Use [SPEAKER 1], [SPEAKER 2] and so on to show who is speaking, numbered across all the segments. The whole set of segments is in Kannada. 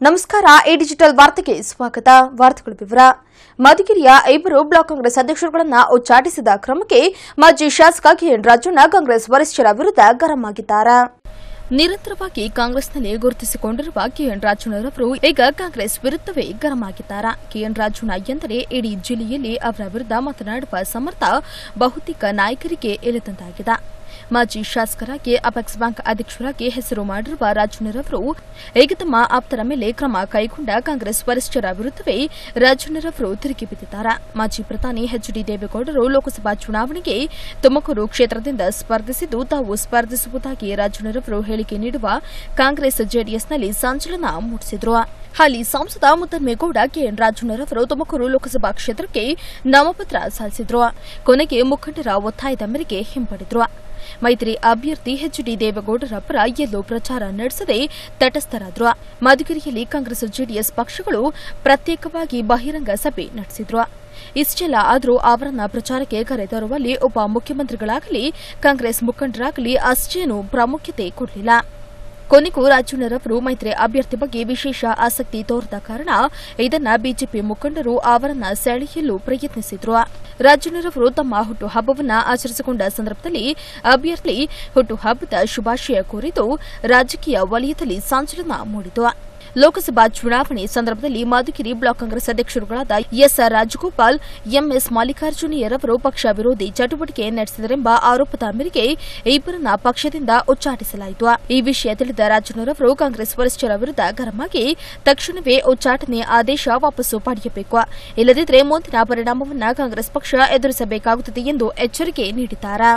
[SPEAKER 1] ನಮಸ್ಕಾರ ಎ ಡಿಜಿಟಲ್ ವಾರ್ತೆಗೆ ಸ್ವಾಗತ ವಾರ್ತೆಗಳ ವಿವರ ಮಧುಗಿರಿಯ ಇಬ್ಬರು ಬ್ಲಾಕ್ ಕಾಂಗ್ರೆಸ್ ಅಧ್ಯಕ್ಷರುಗಳನ್ನ ಉಚ್ಚಾಟಿಸಿದ ಕ್ರಮಕ್ಕೆ ಮಾಜಿ ಶಾಸಕ ಕೆಎನ್ ರಾಜಣ್ಣ ಕಾಂಗ್ರೆಸ್ ವರಿಷ್ಠರ ವಿರುದ್ಧ ಗರಂ ಆಗಿದ್ದಾರೆ ನಿರಂತರವಾಗಿ ಕಾಂಗ್ರೆಸ್ನಲ್ಲಿ ಗುರುತಿಸಿಕೊಂಡಿರುವ ಕೆಎನ್ ರಾಜಣ್ಣರವರು ಈಗ ಕಾಂಗ್ರೆಸ್ ವಿರುದ್ಧವೇ ಗರಂ ಆಗಿದ್ದಾರೆ ಕೆಎನ್ ರಾಜಣ್ಣ ಎಂದರೆ ಇಡೀ ಜಿಲ್ಲೆಯಲ್ಲಿ ಅವರ ವಿರುದ್ಧ ಮಾತನಾಡುವ ಸಮರ್ಥ ಬಹುತೇಕ ನಾಯಕರಿಗೆ ಇಳಿದಂತಾಗಿದೆ ಮಾಜಿ ಶಾಸಕರಾಗಿ ಅಪೆಕ್ಸ್ ಬ್ಯಾಂಕ್ ಅಧ್ಯಕ್ಷರಾಗಿ ಹೆಸರು ಮಾಡಿರುವ ರಾಜಣ್ಣರವರು ಈಗ ತಮ್ಮ ಆಪ್ತರ ಮೇಲೆ ಕ್ರಮ ಕೈಗೊಂಡ ಕಾಂಗ್ರೆಸ್ ವರಿಷ್ಠರ ವಿರುದ್ಧವೇ ರಾಜಣ್ಣರವರು ತಿರುಗಿ ಬಿದ್ದಿದ್ದಾರೆ ಮಾಜಿ ಪ್ರಧಾನಿ ಎಚ್ ಡಿ ದೇವೇಗೌಡರು ಲೋಕಸಭಾ ಚುನಾವಣೆಗೆ ತುಮಕೂರು ಕ್ಷೇತ್ರದಿಂದ ಸ್ಪರ್ಧಿಸಿದ್ದು ತಾವು ಸ್ಪರ್ಧಿಸುವುದಾಗಿ ರಾಜಣ್ಣರವರು ಹೇಳಿಕೆ ನೀಡುವ ಕಾಂಗ್ರೆಸ್ ಜೆಡಿಎಸ್ನಲ್ಲಿ ಸಂಚಲನ ಮೂಡಿಸಿದ್ರು ಹಾಲಿ ಸಂಸದ ಮುದ್ದನ್ಮೇಗೌಡ ಕೆಎನ್ ರಾಜಣ್ಣರವರು ತುಮಕೂರು ಲೋಕಸಭಾ ಕ್ಷೇತ್ರಕ್ಕೆ ನಾಮಪತ್ರ ಸಲ್ಲಿಸಿದ್ರು ಕೊನೆಗೆ ಮುಖಂಡರ ಒತ್ತಾಯದ ಮೇರೆಗೆ ಹಿಂಪಡೆದ್ರು ಮೈತ್ರಿ ಅಭ್ಯರ್ಥಿ ಎಚ್ ಡಿ ದೇವೇಗೌಡರ ಪರ ಎಲ್ಲೂ ಪ್ರಚಾರ ನಡೆಸದೆ ತಟಸ್ಥರಾದ್ರು ಮಧುಗಿರಿಯಲ್ಲಿ ಕಾಂಗ್ರೆಸ್ ಜೆಡಿಎಸ್ ಪಕ್ಷಗಳು ಪ್ರತ್ಯೇಕವಾಗಿ ಬಹಿರಂಗ ಸಭೆ ನಡೆಸಿದ್ರು ಇಷ್ಟೆಲ್ಲ ಆದರೂ ಅವರನ್ನ ಪ್ರಚಾರಕ್ಕೆ ಕರೆತರುವಲ್ಲಿ ಉಪ ಮುಖ್ಯಮಂತ್ರಿಗಳಾಗಲಿ ಕಾಂಗ್ರೆಸ್ ಮುಖಂಡರಾಗಲಿ ಅಷ್ಟೇನೂ ಪ್ರಾಮುಖ್ಯತೆ ಕೊಡಲಿಲ್ಲ ಕೊನೆಗೂ ರಾಜಣ್ಣರವರು ಮೈತ್ರಿ ಅಭ್ಯರ್ಥಿ ಬಗ್ಗೆ ವಿಶೇಷ ಆಸಕ್ತಿ ತೋರದ ಕಾರಣ ಇದನ್ನ ಬಿಜೆಪಿ ಮುಖಂಡರು ಅವರನ್ನ ಸೆಳೆಯಲು ಪ್ರಯತ್ನಿಸಿದ್ರು ರಾಜಣ್ಣರವರು ತಮ್ಮ ಹುಟ್ಟುಹಬ್ಬವನ್ನ ಆಚರಿಸಿಕೊಂಡ ಸಂದರ್ಭದಲ್ಲಿ ಅಭ್ಯರ್ಥಿ ಹುಟ್ಟುಹಬ್ಬದ ಶುಭಾಶಯ ಕೋರಿದ್ದು ರಾಜಕೀಯ ವಲಯದಲ್ಲಿ ಸಂಚಲನ ಮೂಡಿತು ಲೋಕಸಭಾ ಚುನಾವಣೆ ಸಂದರ್ಭದಲ್ಲಿ ಮಧುಗಿರಿ ಬ್ಲಾಕ್ ಕಾಂಗ್ರೆಸ್ ಅಧ್ಯಕ್ಷರುಗಳಾದ ಎಸ್ಆರ್ ರಾಜಗೋಪಾಲ್ ಎಂಎಸ್ ಮಲ್ಲಿಕಾರ್ಜುನಯ್ಯರವರು ಪಕ್ಷ ವಿರೋಧಿ ಚಟುವಟಿಕೆ ನಡೆಸಿದರೆಂಬ ಆರೋಪದ ಮೇರೆಗೆ ಇಬ್ಬರನ್ನ ಪಕ್ಷದಿಂದ ಉಚ್ಚಾಟಿಸಲಾಯಿತು ಈ ವಿಷಯ ತಿಳಿದ ರಾಜಣ್ಣರವರು ಕಾಂಗ್ರೆಸ್ ವರಿಷ್ಠರ ವಿರುದ್ಧ ಗರಮಾಗಿ ತಕ್ಷಣವೇ ಉಚ್ಚಾಟನೆ ಆದೇಶ ವಾಪಸ್ಸು ಪಡೆಯಬೇಕು ಇಲ್ಲದಿದ್ದರೆ ಮುಂದಿನ ಪರಿಣಾಮವನ್ನು ಕಾಂಗ್ರೆಸ್ ಪಕ್ಷ ಎದುರಿಸಬೇಕಾಗುತ್ತದೆ ಎಂದು ಎಚ್ಚರಿಕೆ ನೀಡಿದ್ದಾರೆ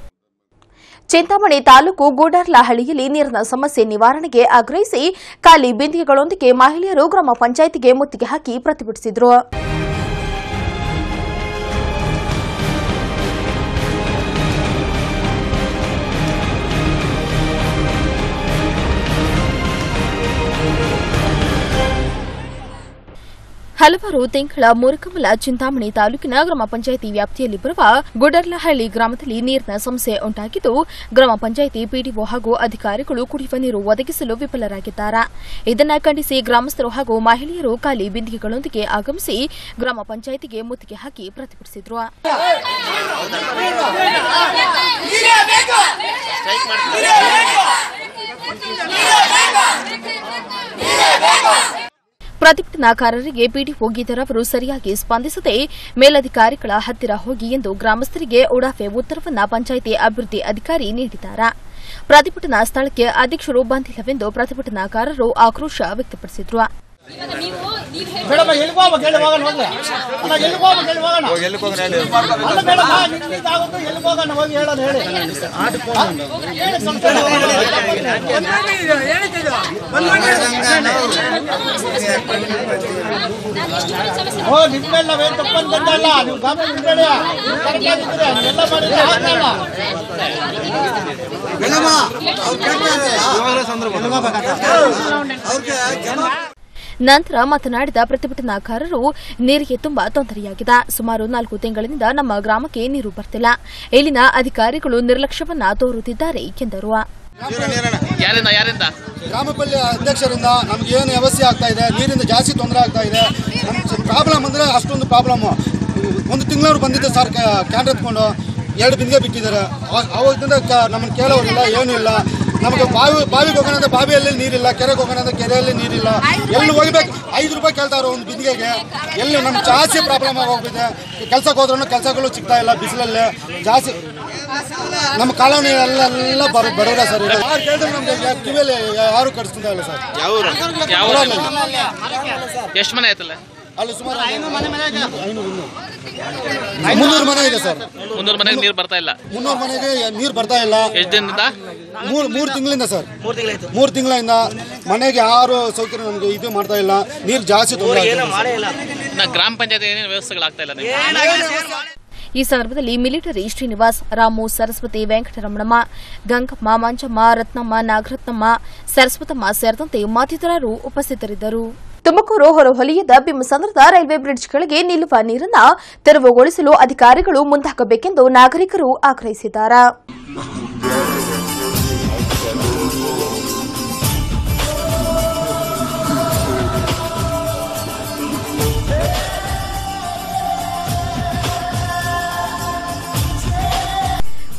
[SPEAKER 1] ಚಿಂತಾಮಣಿ ತಾಲೂಕು ಗೂಡರ್ಲಹಳ್ಳಿಯಲ್ಲಿ ನೀರಿನ ಸಮಸ್ಯೆ ನಿವಾರಣೆಗೆ ಆಗ್ರಹಿಸಿ ಖಾಲಿ ಬಿಂದಿಗೆಗಳೊಂದಿಗೆ ಮಹಿಳೆಯರು ಗ್ರಾಮ ಪಂಚಾಯಿತಿಗೆ ಮುತ್ತಿಗೆ ಹಾಕಿ ಪ್ರತಿಭಟಿಸಿದರು ಹಲವಾರು ತಿಂಗಳ ಮುರುಕಮಲ ಚಿಂತಾಮಣಿ ತಾಲೂಕಿನ ಗ್ರಾಮ ಪಂಚಾಯಿತಿ ವ್ಯಾಪ್ತಿಯಲ್ಲಿ ಬರುವ ಗುಡರ್ಲಹಳ್ಳಿ ಗ್ರಾಮದಲ್ಲಿ ನೀರಿನ ಸಮಸ್ಯೆ ಉಂಟಾಗಿದ್ದು ಗ್ರಾಮ ಪಂಚಾಯಿತಿ ಪಿಡಿಒ ಹಾಗೂ ಅಧಿಕಾರಿಗಳು ಕುಡಿಯುವ ನೀರು ಒದಗಿಸಲು ವಿಫಲರಾಗಿದ್ದಾರೆ ಇದನ್ನು ಖಂಡಿಸಿ ಗ್ರಾಮಸ್ಥರು ಹಾಗೂ ಮಹಿಳೆಯರು ಖಾಲಿ ಬಿಂದಿಗೆಗಳೊಂದಿಗೆ ಆಗಮಿಸಿ ಗ್ರಾಮ ಪಂಚಾಯಿತಿಗೆ ಮುತ್ತಿಗೆ ಹಾಕಿ ಪ್ರತಿಭಟಿಸಿದರು ಪ್ರತಿಭಟನಾಕಾರರಿಗೆ ಪಿಡಿಒ ಗೀತರವರು ಸರಿಯಾಗಿ ಸ್ಪಂದಿಸದೆ ಮೇಲಧಿಕಾರಿಗಳ ಹತ್ತಿರ ಹೋಗಿ ಎಂದು ಗ್ರಾಮಸ್ಥರಿಗೆ ಉಡಾಫೆ ಉತ್ತರವನ್ನ ಪಂಚಾಯಿತಿ ಅಭಿವೃದ್ಧಿ ಅಧಿಕಾರಿ ನೀಡಿದ್ದಾರೆ ಪ್ರತಿಭಟನಾ ಸ್ಥಳಕ್ಕೆ ಅಧ್ಯಕ್ಷರು ಬಂದಿಲ್ಲವೆಂದು ಪ್ರತಿಭಟನಾಕಾರರು ಆಕ್ರೋಶ ವ್ಯಕ್ತಪಡಿಸಿದರು
[SPEAKER 2] ಬೇಡಮ್ಮ ಎಲ್ಲಿಗೆ ಹೋಗ್ಬೇಕು ಹೇಳಿ ಹೋಗೋಣ ಹೋಗ್ಲಿ ಅಲ್ಲ ಎಲ್ಲಿಗೆ ಹೋಗ್ಬೇಕು ಹೇಳಿ ಹೋಗೋಣ ಅಲ್ಲ ಬೇಡಮ್ಮ ನಿಮ್ಗೆ ಇದಾಗುತ್ತೆ ಎಲ್ಲಿಗೆ ಹೋಗೋಣ ಹೋಗಿ ಹೇಳೋಣ ಹೇಳಿ ಹೇಳಿ ಸ್ವಲ್ಪ ಓ ನಿಮ್ಮ ಮೇಲೆ ನಾವೇನು ತಪ್ಪಂತ ಬಂದಲ್ಲ ನೀವು ಗಮನ ಇಟ್ಕೊಳ್ಳಿ. ನೀವು ಕರೆಕ್ಟ್ ಆಗಿದ್ದೀರಿ ನೀವೆಲ್ಲ ಮಾಡಿದ್ರೆ ಆಗ್ತಲ್ಲ
[SPEAKER 1] ನಂತರ ಮಾತನಾಡಿದ ಪ್ರತಿಭಟನಾಕಾರರು ನೀರಿಗೆ ತುಂಬಾ ತೊಂದರೆಯಾಗಿದೆ ಸುಮಾರು ನಾಲ್ಕು ತಿಂಗಳಿಂದ ನಮ್ಮ ಗ್ರಾಮಕ್ಕೆ ನೀರು ಬರ್ತಿಲ್ಲ ಇಲ್ಲಿನ ಅಧಿಕಾರಿಗಳು ನಿರ್ಲಕ್ಷ್ಯವನ್ನ ತೋರುತ್ತಿದ್ದಾರೆ ಎಂದರು
[SPEAKER 3] ಯಾರಿಂದ ಯಾರಿಂದ
[SPEAKER 4] ಗ್ರಾಮ ಪಂಚಾಯತ್ ಅಧ್ಯಕ್ಷರಿಂದ ನಮ್ಗೆ ಏನು ವ್ಯವಸ್ಥೆ ಆಗ್ತಾ ಇದೆ ನೀರಿಂದ ಜಾಸ್ತಿ ತೊಂದರೆ ಆಗ್ತಾ ಇದೆ ನಮ್ಗೆ ಪ್ರಾಬ್ಲಮ್ ಅಂದರೆ ಅಷ್ಟೊಂದು ಪ್ರಾಬ್ಲಮ್ಮು ಒಂದು ತಿಂಗಳವ್ರು ಬಂದಿದ್ದೆ ಸರ್ ಕ್ಯಾನ್ ಎತ್ಕೊಂಡು ಎರಡು ಬಿಂದಿಗೆ ಬಿಟ್ಟಿದ್ದಾರೆ ಆ- ಆವಾಗಿಂದ ಕ- ನಮ್ಮನ್ನು ಕೇಳೋರಿಲ್ಲ ಏನೂ ಇಲ್ಲ ನಮಗೆ ಬಾವಿ ಬಾವಿಗೆ ಹೋಗೋಣ ಅಂದ್ರೆ ಬಾವಿಯಲ್ಲಿ ನೀರಿಲ್ಲ ಕೆರೆಗೆ ಹೋಗೋಣ ಅಂದ್ರೆ ಕೆರೆಯಲ್ಲಿ ನೀರಿಲ್ಲ ಎಲ್ಲಿ ಹೋಗ್ಬೇಕು ಐದು ರೂಪಾಯಿ ಕೇಳ್ತಾರೆ ಒಂದು ಬಿಂದಿಗೆಗೆ ಎಲ್ಲಿ ನಮ್ಗೆ ಜಾಸ್ತಿ ಪ್ರಾಬ್ಲಮ್ ಆಗೋಗಿದೆ ಕೆಲ್ಸಕ್ಕೆ ಹೋದ್ರೂ ಕೆಲಸಗಳು ಸಿಗ್ತಾ ಇಲ್ಲ ಬಿಸಿಲಲ್ಲಿ ಜಾಸ್ತಿ ನಮ್ಮ ಕಾಲೋನಿ ಎಲ್ಲ ಬರ ಬರೋರ ಸರ್ ಇದು. ಯಾರು ಕೇಳಿದ್ರೆ ನಮ್ಗೆ ಕಿವಿಯಲ್ಲಿ ಯಾರು ಕಟ್ಸ್ತಾ ಇಲ್ಲ ಸರ್
[SPEAKER 3] ಯಾವ ಊರು? ಯಾವ ಊರು? ಎಷ್ಟು ಮನೆ ಆಯ್ತಲ್ಲ
[SPEAKER 4] ಅಲ್ಲಿ ಸುಮಾರು ಮುನ್ನೂರು ಮನೆ ಇದೆ ಸರ್
[SPEAKER 3] ಮುನ್ನೂರು ಮನೆಗೆ ನೀರು ಬರ್ತಾ ಇಲ್ಲ
[SPEAKER 4] ಮುನ್ನೂರು ಮನೆಗೆ ನೀರು ಬರ್ತಾ ಇಲ್ಲ
[SPEAKER 3] ಎಷ್ಟು ದಿನದಿಂದ
[SPEAKER 4] ಮೂರು ಮೂರು ತಿಂಗಳಿಂದ ಸರ್ ಮೂರು ತಿಂಗಳಿಂದ ಮನೆಗೆ ಯಾರು ಸೌಕರ್ಯ ನಮಗೆ ಇದು ಮಾಡ್ತಾ ಇಲ್ಲ ನೀರು ಜಾಸ್ತಿ ತೊಂದರೆ ಆಗ್ತಿದೆ.
[SPEAKER 3] ನಾ ಗ್ರಾಮ ಪಂಚಾಯತ್ ಏನೇನು ವ್ಯವಸ್ಥೆಗಳಾಗ್ತಾ ಇಲ್ಲ ನಿಮ್ಗೆ?
[SPEAKER 1] ಈ ಸಂದರ್ಭದಲ್ಲಿ ಮಿಲಿಟರಿ ಶ್ರೀನಿವಾಸ್ ರಾಮು ಸರಸ್ವತಿ ವೆಂಕಟರಮಣಮ್ಮ ಗಂಗಮ್ಮ ಮಂಜಮ್ಮ ರತ್ನಮ್ಮ ನಾಗರತ್ನಮ್ಮ ಸರಸ್ವತಮ್ಮ ಸೇರಿದಂತೆ ಮತ್ತಿತರರು ಉಪಸ್ಥಿತರಿದ್ದರು ತುಮಕೂರು ಹೊರವಲಯದ ಬಿಮ್ಮಸಂದ್ರದ ರೈಲ್ವೆ ಬ್ರಿಡ್ಜ್ ಕೆಳಗೆ ನಿಲ್ಲುವ ನೀರನ್ನ ತೆರವುಗೊಳಿಸಲು ಅಧಿಕಾರಿಗಳು ಮುಂದಾಗಬೇಕೆಂದು ನಾಗರಿಕರು ಆಗ್ರಹಿಸಿದ್ದಾರೆ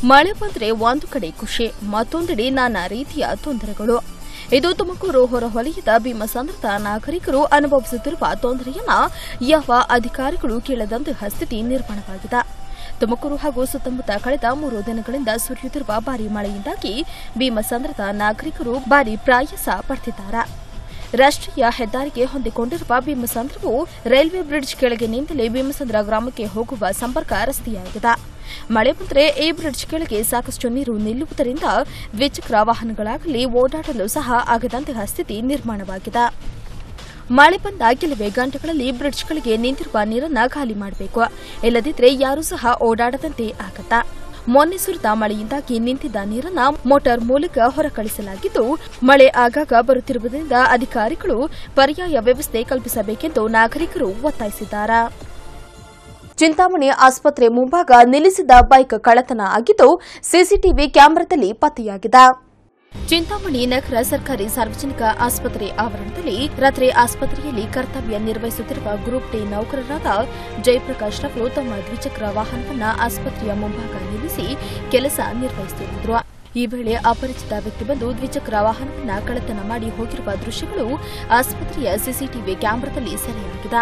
[SPEAKER 1] ಮಳೆ ಬಂದ್ರೆ ಒಂದು ಕಡೆ ಖುಷಿ ಮತ್ತೊಂದೆಡೆ ನಾನಾ ರೀತಿಯ ತೊಂದರೆಗಳು ಇದು ತುಮಕೂರು ಹೊರವಲಯದ ಭೀಮಸಂದ್ರದ ನಾಗರಿಕರು ಅನುಭವಿಸುತ್ತಿರುವ ತೊಂದರೆಯನ್ನ ಯಾವ ಅಧಿಕಾರಿಗಳು ಕೇಳದಂತಹ ಸ್ಥಿತಿ ನಿರ್ಮಾಣವಾಗಿದೆ ತುಮಕೂರು ಹಾಗೂ ಸುತ್ತಮುತ್ತ ಕಳೆದ ಮೂರು ದಿನಗಳಿಂದ ಸುರಿಯುತ್ತಿರುವ ಭಾರಿ ಮಳೆಯಿಂದಾಗಿ ಭೀಮಸಂದ್ರದ ನಾಗರಿಕರು ಭಾರಿ ಪ್ರಾಯಸ ಪಡ್ತಿದ್ದಾರೆ ರಾಷ್ಟ್ರೀಯ ಹೆದ್ದಾರಿಗೆ ಹೊಂದಿಕೊಂಡಿರುವ ಭೀಮಸಂದ್ರವು ರೈಲ್ವೆ ಬ್ರಿಡ್ಜ್ ಕೆಳಗಿನಿಂದಲೇ ಭೀಮಸಂದ್ರ ಗ್ರಾಮಕ್ಕೆ ಹೋಗುವ ಸಂಪರ್ಕ ರಸ್ತೆಯಾಗಿದೆ ಮಳೆ ಬಂದರೆ ಈ ಬ್ರಿಡ್ಜ್ ಕೆಳಗೆ ಸಾಕಷ್ಟು ನೀರು ನಿಲ್ಲುವುದರಿಂದ ದ್ವಿಚಕ್ರ ವಾಹನಗಳಾಗಲಿ ಓಡಾಡಲು ಸಹ ಆಗದಂತಹ ಸ್ಥಿತಿ ನಿರ್ಮಾಣವಾಗಿದೆ ಮಳೆ ಬಂದ ಕೆಲವೇ ಗಂಟೆಗಳಲ್ಲಿ ಬ್ರಿಡ್ಜ್ಗಳಿಗೆ ನಿಂತಿರುವ ನೀರನ್ನ ಖಾಲಿ ಮಾಡಬೇಕು ಇಲ್ಲದಿದ್ರೆ ಯಾರೂ ಸಹ ಓಡಾಡದಂತೆ ಆಗತ್ತಾ ಮೊನ್ನೆ ಸುರಿದ ಮಳೆಯಿಂದಾಗಿ ನಿಂತಿದ್ದ ನೀರನ್ನ ಮೋಟಾರ್ ಮೂಲಕ ಹೊರಕಳಿಸಲಾಗಿದ್ದು ಮಳೆ ಆಗಾಗ ಬರುತ್ತಿರುವುದರಿಂದ ಅಧಿಕಾರಿಗಳು ಪರ್ಯಾಯ ವ್ಯವಸ್ಥೆ ಕಲ್ಪಿಸಬೇಕೆಂದು ನಾಗರಿಕರು ಒತ್ತಾಯಿಸಿದ್ದಾರೆ ಚಿಂತಾಮಣಿ ಆಸ್ಪತ್ರೆ ಮುಂಭಾಗ ನಿಲ್ಲಿಸಿದ ಬೈಕ್ ಕಳ್ಳತನ ಆಗಿದ್ದು ಸಿಸಿಟಿವಿ ಕ್ಯಾಮೆರಾದಲ್ಲಿ ಪತ್ತೆಯಾಗಿದೆ ಚಿಂತಾಮಣಿ ನಗರ ಸರ್ಕಾರಿ ಸಾರ್ವಜನಿಕ ಆಸ್ಪತ್ರೆ ಆವರಣದಲ್ಲಿ ರಾತ್ರಿ ಆಸ್ಪತ್ರೆಯಲ್ಲಿ ಕರ್ತವ್ಯ ನಿರ್ವಹಿಸುತ್ತಿರುವ ಗ್ರೂಪ್ ಡಿ ನೌಕರರಾದ ಜಯಪ್ರಕಾಶ್ ರವರು ತಮ್ಮ ದ್ವಿಚಕ್ರ ವಾಹನವನ್ನ ಆಸ್ಪತ್ರೆಯ ಮುಂಭಾಗ ನಿಲ್ಲಿಸಿ ಕೆಲಸ ನಿರ್ವಹಿಸುತ್ತಿದ್ದರು ಈ ವೇಳೆ ಅಪರಿಚಿತ ವ್ಯಕ್ತಿ ಬಂದು ದ್ವಿಚಕ್ರ ವಾಹನವನ್ನ ಕಳ್ಳತನ ಮಾಡಿ ಹೋಗಿರುವ ದೃಶ್ಯಗಳು ಆಸ್ಪತ್ರೆಯ ಸಿಸಿಟಿವಿ ಕ್ಯಾಮೆರಾದಲ್ಲಿ ಸೆರೆಯಾಗಿದೆ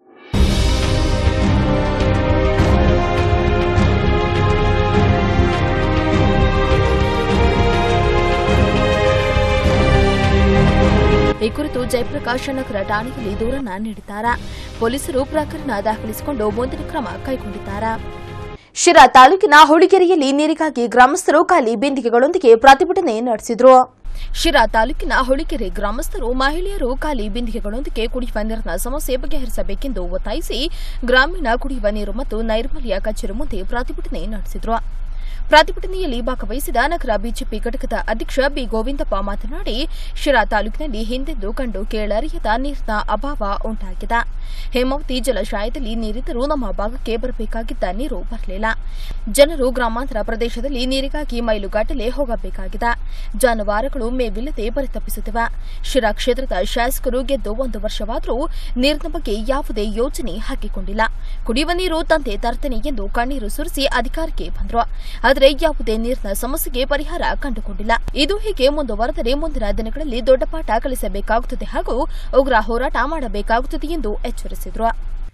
[SPEAKER 1] ಈ ಕುರಿತು ಜಯಪ್ರಕಾಶ್ ನಗರ ಠಾಣೆಯಲ್ಲಿ ದೂರನ್ನ ನೀಡಿದ್ದಾರೆ ಪೊಲೀಸರು ಪ್ರಕರಣ ದಾಖಲಿಸಿಕೊಂಡು ಮುಂದಿನ ಕ್ರಮ ಕೈಗೊಂಡಿದ್ದಾರೆ ಶಿರಾ ತಾಲೂಕಿನ ಹುಡಿಗೆರೆಯಲ್ಲಿ ನೀರಿಗಾಗಿ ಗ್ರಾಮಸ್ಥರು ಖಾಲಿ ಬಿಂದಿಗೆಗಳೊಂದಿಗೆ ಪ್ರತಿಭಟನೆ ನಡೆಸಿದರು ಶಿರಾ ತಾಲೂಕಿನ ಹುಳಿಕೆರೆ ಗ್ರಾಮಸ್ಥರು ಮಹಿಳೆಯರು ಖಾಲಿ ಬಿಂದಿಗೆಗಳೊಂದಿಗೆ ಕುಡಿಯುವ ನೀರಿನ ಸಮಸ್ಯೆ ಬಗೆಹರಿಸಬೇಕೆಂದು ಒತ್ತಾಯಿಸಿ ಗ್ರಾಮೀಣ ಕುಡಿಯುವ ನೀರು ಮತ್ತು ನೈರ್ಮಲ್ಯ ಕಚೇರಿ ಮುಂದೆ ಪ್ರತಿಭಟನೆ ನಡೆಸಿದರು ಪ್ರತಿಭಟನೆಯಲ್ಲಿ ಭಾಗವಹಿಸಿದ ನಗರ ಬಿಜೆಪಿ ಘಟಕದ ಅಧ್ಯಕ್ಷ ಬಿ ಗೋವಿಂದಪ್ಪ ಮಾತನಾಡಿ ಶಿರಾ ತಾಲೂಕಿನಲ್ಲಿ ಹಿಂದೆಂದೂ ಕಂಡು ಕೇಳರಿಯದ ನೀರಿನ ಅಭಾವ ಉಂಟಾಗಿದೆ ಹೇಮಾವತಿ ಜಲಾಶಯದಲ್ಲಿ ನೀರಿದ್ದರೂ ನಮ್ಮ ಭಾಗಕ್ಕೆ ಬರಬೇಕಾಗಿದ್ದ ನೀರು ಬರಲಿಲ್ಲ ಜನರು ಗ್ರಾಮಾಂತರ ಪ್ರದೇಶದಲ್ಲಿ ನೀರಿಗಾಗಿ ಮೈಲುಗಟ್ಟಲೆ ಹೋಗಬೇಕಾಗಿದೆ ಜಾನುವಾರುಗಳು ಮೇವಿಲ್ಲದೆ ಪರಿತಪಿಸುತ್ತಿವೆ ಶಿರಾ ಕ್ಷೇತ್ರದ ಶಾಸಕರು ಗೆದ್ದು ಒಂದು ವರ್ಷವಾದರೂ ನೀರಿನ ಬಗ್ಗೆ ಯಾವುದೇ ಯೋಜನೆ ಹಾಕಿಕೊಂಡಿಲ್ಲ ಕುಡಿಯುವ ನೀರು ತಂದೆ ತರ್ತೇನೆ ಎಂದು ಕಣ್ಣೀರು ಸುರಿಸಿ ಅಧಿಕಾರಕ್ಕೆ ಬಂದರು ಆದರೆ ಯಾವುದೇ ನೀರಿನ ಸಮಸ್ಯೆಗೆ ಪರಿಹಾರ ಕಂಡುಕೊಂಡಿಲ್ಲ ಇದು ಹೀಗೆ ಮುಂದುವರೆದರೆ ಮುಂದಿನ ದಿನಗಳಲ್ಲಿ ದೊಡ್ಡ ಪಾಠ ಕಲಿಸಬೇಕಾಗುತ್ತದೆ ಹಾಗೂ ಉಗ್ರ ಹೋರಾಟ ಮಾಡಬೇಕಾಗುತ್ತದೆ ಎಂದು ಎಚ್ಚರಿಸಿದರು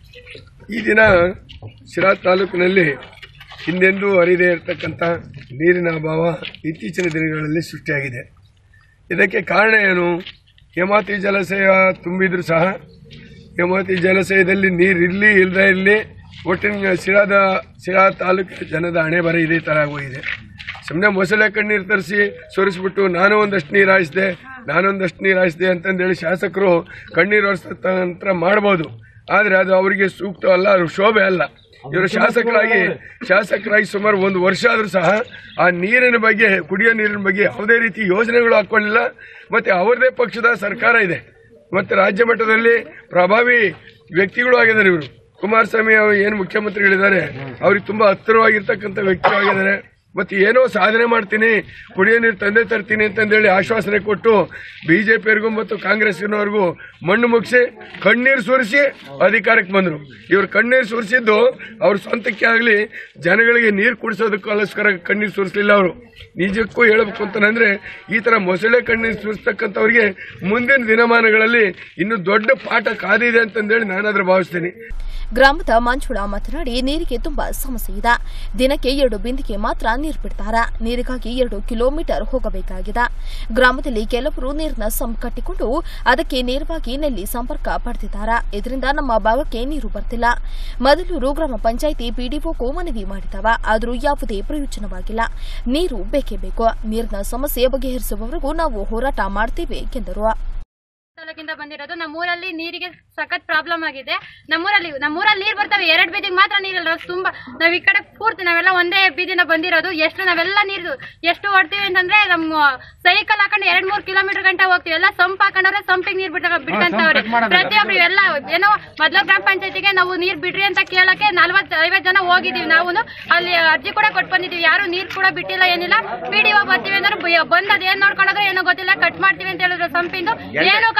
[SPEAKER 5] ಈ ದಿನ ಶಿರಾ ತಾಲೂಕಿನಲ್ಲಿ ಹಿಂದೆಂದೂ ಹರಿದೇ ಇರತಕ್ಕಂಥ ನೀರಿನ ಅಭಾವ ಇತ್ತೀಚಿನ ದಿನಗಳಲ್ಲಿ ಸೃಷ್ಟಿಯಾಗಿದೆ ಇದಕ್ಕೆ ಕಾರಣ ಏನು ಹೇಮಾವತಿ ಜಲಾಶಯ ತುಂಬಿದ್ರು ಸಹ ಹೇಮಾವತಿ ಜಲಾಶಯದಲ್ಲಿ ನೀರು ಇರಲಿ ಇಲ್ಲದೇ ಇರಲಿ ಒಟ್ಟಿನ ಶಿರಾದ ಶಿರಾ ತಾಲೂಕಿನ ಜನದ ಹಣೆ ಬರ ಇದೇ ಥರ ಆಗೋಗಿದೆ ಸುಮ್ಮನೆ ಮೊಸಳೆ ಕಣ್ಣೀರು ತರಿಸಿ ಸೊರಿಸ್ಬಿಟ್ಟು ನಾನು ಒಂದಷ್ಟು ನೀರು ಹಾಯಿಸಿದೆ ನಾನೊಂದಷ್ಟು ನೀರು ಹಾಯಿಸಿದೆ ಅಂತಂದೇಳಿ ಶಾಸಕರು ಕಣ್ಣೀರು ಒರೆಸ ನಂತರ ಮಾಡ್ಬೋದು ಆದರೆ ಅದು ಅವರಿಗೆ ಸೂಕ್ತ ಅಲ್ಲ ಅದು ಶೋಭೆ ಅಲ್ಲ ಇವರು ಶಾಸಕರಾಗಿ ಶಾಸಕರಾಗಿ ಸುಮಾರು ಒಂದು ವರ್ಷ ಆದರೂ ಸಹ ಆ ನೀರಿನ ಬಗ್ಗೆ ಕುಡಿಯೋ ನೀರಿನ ಬಗ್ಗೆ ಯಾವುದೇ ರೀತಿ ಯೋಜನೆಗಳು ಹಾಕ್ಕೊಳ್ಳಿಲ್ಲ ಮತ್ತು ಅವರದೇ ಪಕ್ಷದ ಸರ್ಕಾರ ಇದೆ ಮತ್ತು ರಾಜ್ಯ ಮಟ್ಟದಲ್ಲಿ ಪ್ರಭಾವಿ ವ್ಯಕ್ತಿಗಳು ಆಗಿದ್ದಾರೆ ಇವರು ಕುಮಾರಸ್ವಾಮಿ ಅವರು ಏನು ಮುಖ್ಯಮಂತ್ರಿಗಳಿದ್ದಾರೆ ಅವ್ರಿಗೆ ತುಂಬ ಹತ್ತಿರವಾಗಿರ್ತಕ್ಕಂಥ ವ್ಯಕ್ತಿಯಾಗಿದ್ದಾರೆ ಮತ್ತು ಏನೋ ಸಾಧನೆ ಮಾಡ್ತೀನಿ ಕುಡಿಯೋ ನೀರು ತಂದೆ ತರ್ತೀನಿ ಅಂತಂದೇಳಿ ಆಶ್ವಾಸನೆ ಕೊಟ್ಟು ಬಿ ಜೆ ಪಿಯವ್ರಿಗೂ ಮತ್ತು ಕಾಂಗ್ರೆಸ್ಸಿನವ್ರಿಗೂ ಮಣ್ಣು ಮುಗಿಸಿ ಕಣ್ಣೀರು ಸುರಿಸಿ ಅಧಿಕಾರಕ್ಕೆ ಬಂದರು ಇವರು ಕಣ್ಣೀರು ಸುರಿಸಿದ್ದು ಅವ್ರ ಸ್ವಂತಕ್ಕೆ ಆಗಲಿ ಜನಗಳಿಗೆ ನೀರು ಕುಡಿಸೋದಕ್ಕೋಸ್ಕರ ಕಣ್ಣೀರು ಸುರಿಸಲಿಲ್ಲ ಅವರು ನಿಜಕ್ಕೂ ಹೇಳಬೇಕು ಅಂತಂದ್ರೆ ಈ ಥರ ಮೊಸಳೆ ಕಣ್ಣೀರು ಸುರಿಸ್ತಕ್ಕಂಥವ್ರಿಗೆ ಮುಂದಿನ ದಿನಮಾನಗಳಲ್ಲಿ ಇನ್ನೂ ದೊಡ್ಡ ಪಾಠ ಕಾದಿದೆ ಅಂತಂದೇಳಿ ನಾನಾದ್ರೂ ಭಾವಿಸ್ತೀನಿ
[SPEAKER 1] ಗ್ರಾಮದ ಮಂಜುಳಾ ಮಾತನಾಡಿ ನೀರಿಗೆ ತುಂಬಾ ಸಮಸ್ಯೆ ಇದೆ ದಿನಕ್ಕೆ ಎರಡು ಬಿಂದಿಗೆ ಮಾತ್ರ ನೀರು ಬಿಡ್ತಾರೆ ನೀರಿಗಾಗಿ ಎರಡು ಕಿಲೋಮೀಟರ್ ಹೋಗಬೇಕಾಗಿದೆ ಗ್ರಾಮದಲ್ಲಿ ಕೆಲವರು ನೀರಿನ ಸಂ ಕಟ್ಟಿಕೊಂಡು ಅದಕ್ಕೆ ನೇರವಾಗಿ ನೆಲ್ಲಿ ಸಂಪರ್ಕ ಪಡೆದಿದ್ದಾರೆ ಇದರಿಂದ ನಮ್ಮ ಭಾಗಕ್ಕೆ ನೀರು ಬರ್ತಿಲ್ಲ ಮೊದಲೂರು ಗ್ರಾಮ ಪಂಚಾಯಿತಿ ಪಿಡಿಒಗೂ ಮನವಿ ಮಾಡಿದವ ಆದರೂ ಯಾವುದೇ ಪ್ರಯೋಜನವಾಗಿಲ್ಲ ನೀರು ಬೇಕೇ ಬೇಕು ನೀರಿನ ಸಮಸ್ಯೆ ಬಗೆಹರಿಸುವವರೆಗೂ ನಾವು ಹೋರಾಟ ಮಾಡ್ತೇವೆ ಎಂದರು
[SPEAKER 6] ತಾಲೂಕಿಂದ ಬಂದಿರೋದು ನಮ್ಮೂರಲ್ಲಿ ನೀರಿಗೆ ಸಖತ್ ಪ್ರಾಬ್ಲಮ್ ಆಗಿದೆ ನಮ್ಮೂರಲ್ಲಿ ನಮ್ಮೂರಲ್ಲಿ ನೀರು ಬರ್ತವೆ ಎರಡು ಬೀದಿಗೆ ಮಾತ್ರ ನೀರಿಲ್ಲ ತುಂಬಾ ನಾವ್ ಈ ಕಡೆ ಪೂರ್ತಿ ನಾವೆಲ್ಲ ಒಂದೇ ಬೀದಿನ ಬಂದಿರೋದು ಎಷ್ಟು ನಾವೆಲ್ಲ ನೀರು ಎಷ್ಟು ಹೊಡ್ತೀವಿ ಅಂತಂದ್ರೆ ನಮ್ಮ ಸೈಕಲ್ ಹಾಕೊಂಡು ಎರಡ್ ಮೂರ್ ಕಿಲೋಮೀಟರ್ ಗಂಟೆ ಹೋಗ್ತೀವಿ ಎಲ್ಲ ಸಂಪ್ ಹಾಕೊಂಡ್ರೆ ಸಂಪಿಗೆ ನೀರ್ ಬಿಟ್ಟ ಬಿಟ್ಕಂತವ್ರೆ ಪ್ರತಿಯೊಬ್ರು ಎಲ್ಲ ಏನೋ ಮೊದ್ಲು ಗ್ರಾಮ ಪಂಚಾಯತಿಗೆ ನಾವು ನೀರ್ ಬಿಡ್ರಿ ಅಂತ ಕೇಳಕ್ಕೆ ನಲ್ವತ್ ಐವತ್ ಜನ ಹೋಗಿದೀವಿ ನಾವು ಅಲ್ಲಿ ಅರ್ಜಿ ಕೂಡ ಕೊಟ್ಟು ಬಂದಿದೀವಿ ಯಾರು ನೀರ್ ಕೂಡ ಬಿಟ್ಟಿಲ್ಲ ಏನಿಲ್ಲ ಪಿಡಿಒ ಬರ್ತೀವಿ ಅಂದ್ರೆ ಬ- ಬಂದ್ ಅದ್ ಏನ್ ನೋಡ್ಕೊಂಡ್ರೆ ಏನೋ ಗೊತ್ತಿಲ್ಲ ಕಟ್ ಮಾಡ್ತೀವಿ ಅಂತ ಹೇಳಿದ್ರು ಸಂಪಿಂದು ಏನು ಕಟ್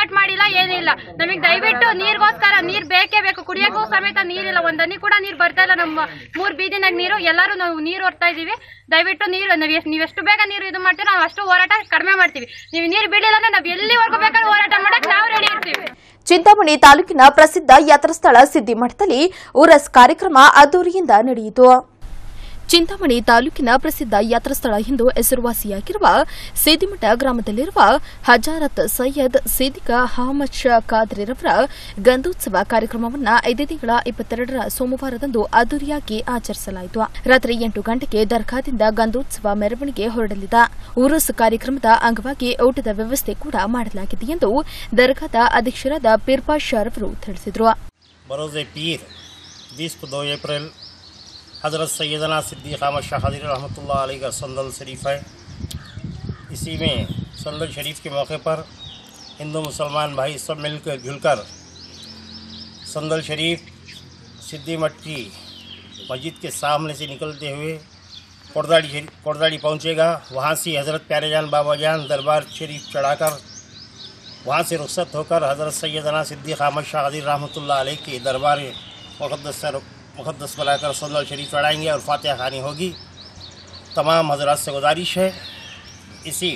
[SPEAKER 6] ಲೇಟ್ ಮಾಡಿಲ್ಲ ಏನಿಲ್ಲ ನಮಗೆ ದಯವಿಟ್ಟು ನೀರ್ಗೋಸ್ಕರ ನೀರ್ ಬೇಕೇ ಬೇಕು ಕುಡಿಯೋಕ್ಕೂ ಸಮೇತ ನೀರಿಲ್ಲ ಒಂದ್ ಹನಿ ಕೂಡ ನೀರ್ ಬರ್ತಾ ಇಲ್ಲ ನಮ್ಮ ಮೂರ್ ಬೀದಿನಾಗ ನೀರು ಎಲ್ಲರೂ ನಾವು ನೀರು ಹೊರ್ತಾ ಇದೀವಿ ದಯವಿಟ್ಟು ನೀರು ನಾವ್ ಎಷ್ಟ್- ನೀವ್ ಎಷ್ಟು ಬೇಗ ನೀರು ಇದು ಮಾಡ್ತೀವಿ ನಾವು ಅಷ್ಟು ಹೋರಾಟ ಕಡಿಮೆ ಮಾಡ್ತೀವಿ ನೀವು ನೀರು ಬಿಡಿಲ್ಲ ಅಂದ್ರೆ ನಾವ್ ಎಲ್ಲಿವರೆಗೂ ಬೇಕಾದ್ರೂ ಹೋರಾಟ ಮಾಡಕ್ ನಾವು ರೆಡಿ ಇರ್ತೀವಿ
[SPEAKER 1] ಚಿಂತಾಮಣಿ ತಾಲೂಕಿನ ಪ್ರಸಿದ್ಧ ಯಾತ್ರಾಸ್ಥಳ ಸಿದ್ದಿಮಠದಲ್ಲಿ ಉರಸ್ ಕಾರ್ಯಕ್ರಮ ಅದ್ದೂರಿಯಿಂದ ನಡೆಯಿತು ಚಿಂತಾಮಣಿ ತಾಲೂಕಿನ ಪ್ರಸಿದ್ಧ ಯಾತ್ರಾಸ್ಥಳ ಎಂದು ಹೆಸರುವಾಸಿಯಾಗಿರುವ ಸಿದ್ದಿಮಠ ಗ್ರಾಮದಲ್ಲಿರುವ ಹಜಾರತ್ ಸೈಯದ್ ಸಿದ್ದಿಕ ಅಹಮದ್ ಶಾ ಖಾದ್ರಿರವರ ಗಂಧೋತ್ಸವ ಕಾರ್ಯಕ್ರಮವನ್ನು ಐದೇ ತಿಂಗಳ ಇಪ್ಪತ್ತೆರಡರ ಸೋಮವಾರದಂದು ಅದ್ದೂರಿಯಾಗಿ ಆಚರಿಸಲಾಯಿತು ರಾತ್ರಿ ಎಂಟು ಗಂಟೆಗೆ ದರ್ಗಾದಿಂದ ಗಂಧೋತ್ಸವ ಮೆರವಣಿಗೆ ಹೊರಡಲಿದೆ ಉರುಸ್ ಕಾರ್ಯಕ್ರಮದ ಅಂಗವಾಗಿ ಊಟದ ವ್ಯವಸ್ಥೆ ಕೂಡ ಮಾಡಲಾಗಿದೆ ಎಂದು ದರ್ಗಾದ ಅಧ್ಯಕ್ಷರಾದ ಪೀರ್ಪಾ ಶಾ ರವರು ತಿಳಿಸಿದರು
[SPEAKER 7] बरोज़ पीर बीस को दो अप्रैल हज़रत सैदना सिद्दीक़ अहमद शाह खदीर रहमतुल्लाह अलैह का संदल शरीफ है इसी में संदल शरीफ के मौके पर हिंदू मुसलमान भाई सब मिलकर जुलकर संदल शरीफ सिद्दी मठ की मस्जिद के सामने से निकलते हुए कोटदाड़ी शरीफ कोटदाड़ी पहुँचेगा वहाँ से हज़रत प्यारेजान बाबा जान दरबार शरीफ चढ़ाकर वहाँ से रुखसत होकर हज़रत सैदना सिद्दीक़ अहमद शाह खदीर रहमतुल्लाह अलैह के दरबार मुक़द्दस से मुक़द्दस बनाकर संदल शरीफ चढ़ाएंगे और फातिहा खानी होगी तमाम हजरात से गुजारिश है इसी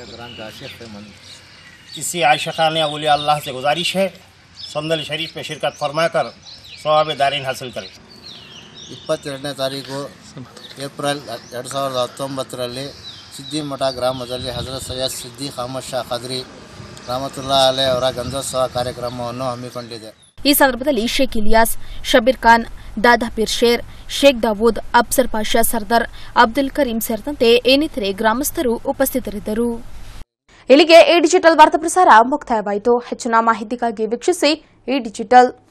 [SPEAKER 7] इसी आशिक़ान अलिया अल्लाह से गुजारिश है संदल शरीफ में शिरकत फरमाकर सवाब दारिन हासिल करें
[SPEAKER 8] ಇಪ್ಪತ್ತೆರಡನೇ ತಾರೀಕು ಏಪ್ರಿಲ್ ಎರಡು ಸಾವಿರದ ಹತ್ತೊಂಬತ್ತರಲ್ಲಿ ಸಿದ್ದಿಮಠ ಗ್ರಾಮದಲ್ಲಿ ಹಜರತ್ ಸೈಯದ್ ಸಿದ್ದಿಕ್ ಅಹಮದ್ ಶಾ ಖದ್ರಿ ರಹಮತುಲ್ಲಾ ಅಲೆ ಅವರ ಗಂಧೋತ್ಸವ ಕಾರ್ಯಕ್ರಮವನ್ನು ಹಮ್ಮಿಕೊಂಡಿದೆ
[SPEAKER 1] ಈ ಸಂದರ್ಭದಲ್ಲಿ ಶೇಖ್ ಇಲಿಯಾಸ್ ಶಬೀರ್ ಖಾನ್ ದಾದಾಪೀರ್ ಶೇರ್ ಶೇಖ್ ದಾವೂದ್ ಅಫ್ಸರ್ ಪಾಷಾ ಸರ್ದಾರ್ ಅಬ್ದುಲ್ ಕರೀಂ ಸೇರಿದಂತೆ ಇನ್ನಿತರೆ ಗ್ರಾಮಸ್ಥರು ಉಪಸ್ಥಿತರಿದ್ದರು ಇಲ್ಲಿಗೆ ಈ ಡಿಜಿಟಲ್ ವಾರ್ತಾ ಪ್ರಸಾರ ಮುಕ್ತಾಯವಾಯಿತು ಹೆಚ್ಚಿನ ಮಾಹಿತಿಗಾಗಿ ವೀಕ್ಷಿಸಿ ಈ ಡಿಜಿಟಲ್